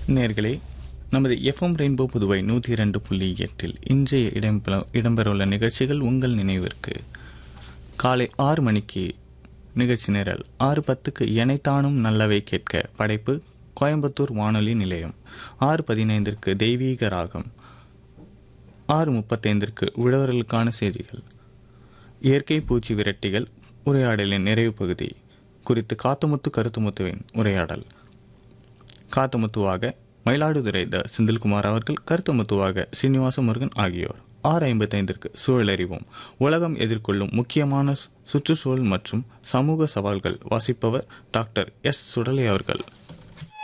நேர்களே நமது FM rainbow Puduvai நூற்றி இரண்டு புள்ளி எட்டில் இன்றைய இடம்பெற இடம்பெறவுள்ள நிகழ்ச்சிகள் உங்கள் நினைவிற்கு காலை ஆறு மணிக்கு நிகழ்ச்சி நிரல் ஆறு பத்துக்கு எனைத்தானும் நல்லவை கேட்க படைப்பு கோயம்புத்தூர் வானொலி நிலையம் ஆறு பதினைந்திற்கு தெய்வீக ராகம் ஆறு முப்பத்தைந்திற்கு உழவர்களுக்கான செய்திகள் இயற்கை பூச்சி விரட்டிகள் உரையாடலின் நிறைவு பகுதி குறித்து காத்துமுத்து கருத்துமுத்துவின் உரையாடல் காத்துமுத்துவாக மயிலாடுதுறை த செந்தில்குமார் அவர்கள் கருத்துமுத்துவாக சீனிவாச முருகன் ஆகியோர் ஆறு ஐம்பத்தைந்திற்கு சூழலறிவோம் உலகம் எதிர்கொள்ளும் முக்கியமான சுற்றுச்சூழல் மற்றும் சமூக சவால்கள் வாசிப்பவர் டாக்டர் எஸ் சுடலை அவர்கள்